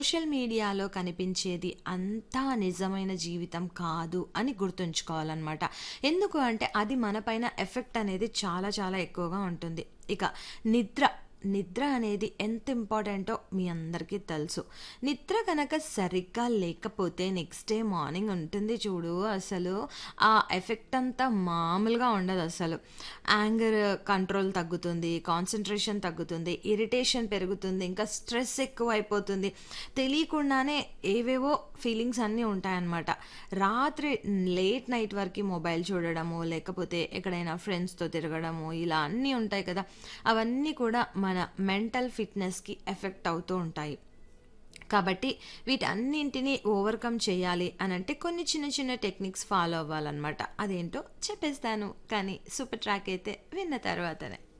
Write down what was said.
social మీడియాలో కనిపించేది అంతా నిజమైన జీవితం కాదు అని గుర్తుంచుకోవాలన్నమాట ఎందుకు అంటే అది మనపైన ఎఫెక్ట్ అనేది చాలా చాలా ఎక్కువగా ఉంటుంది ఇక నిద్ర నిద్ర అనేది ఎంత ఇంపార్టెంటో మీ అందరికీ తెలుసు నిద్ర కనుక సరిగ్గా లేకపోతే నెక్స్ట్ డే మార్నింగ్ ఉంటుంది చూడు అసలు ఆ ఎఫెక్ట్ అంతా మామూలుగా ఉండదు అసలు యాంగర్ కంట్రోల్ తగ్గుతుంది కాన్సన్ట్రేషన్ తగ్గుతుంది ఇరిటేషన్ పెరుగుతుంది ఇంకా స్ట్రెస్ ఎక్కువ అయిపోతుంది తెలియకుండానే ఏవేవో ఫీలింగ్స్ అన్నీ ఉంటాయన్నమాట రాత్రి లేట్ నైట్ వరకు మొబైల్ చూడడము లేకపోతే ఎక్కడైనా ఫ్రెండ్స్తో తిరగడము ఇలా అన్నీ ఉంటాయి కదా అవన్నీ కూడా మన మెంటల్ ఫిట్నెస్కి ఎఫెక్ట్ అవుతూ ఉంటాయి కాబట్టి వీటన్నింటినీ ఓవర్కమ్ చేయాలి అని అంటే కొన్ని చిన్న చిన్న టెక్నిక్స్ ఫాలో అవ్వాలన్నమాట అదేంటో చెప్పేస్తాను కానీ సూపర్ ట్రాక్ అయితే విన్న తర్వాతనే